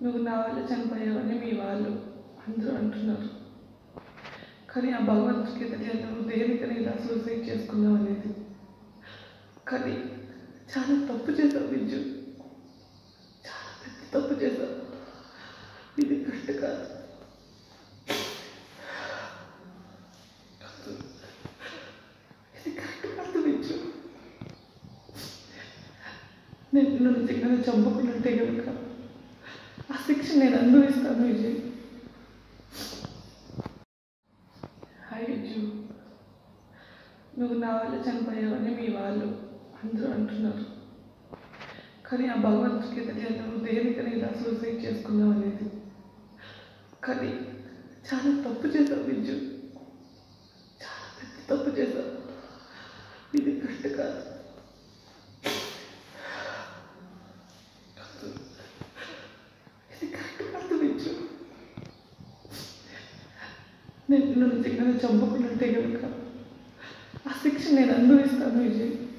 నువ్వు నా వల్ల చనిపోయావని మీ వాళ్ళు అందరూ అంటున్నారు కానీ ఆ భగవంతుడికి తెలియదు నువ్వు దేనికని ఇలా సూసైడ్ చేసుకున్నావు అనేది కానీ చాలా తప్పు చేసావు విద్యు చాలా పెద్ద తప్పు చేసావు ఇది కరెక్ట్ కాదు కాదు. ఇది కరెక్ట్ కాదు విద్యు నేను నిన్ను నిజంగానే చంపుకున్నట్టే కనుక ఆ శిక్ష నేను అనుభవిస్తాను విజయ్ హాయ్ విజు నువ్వు నా వల్ల చనిపోయావని మీ వాళ్ళు అందరూ అంటున్నారు కానీ ఆ భగవంతుడికి తెలియదు నువ్వు దేనికని ఇలా సూసైడ్ చేసుకున్నావు అనేది కానీ చాలా తప్పు చేసావు విజు చాలా పెద్ద తప్పు చేసావు ఇది కరెక్ట్ కాదు కాదు. ఇది కరెక్ట్ కాదు విజు నేను నిన్ను నిజంగానే చంపుకున్నట్టే కనుక ఆ శిక్ష నేను అనుభవిస్తాను విజయ్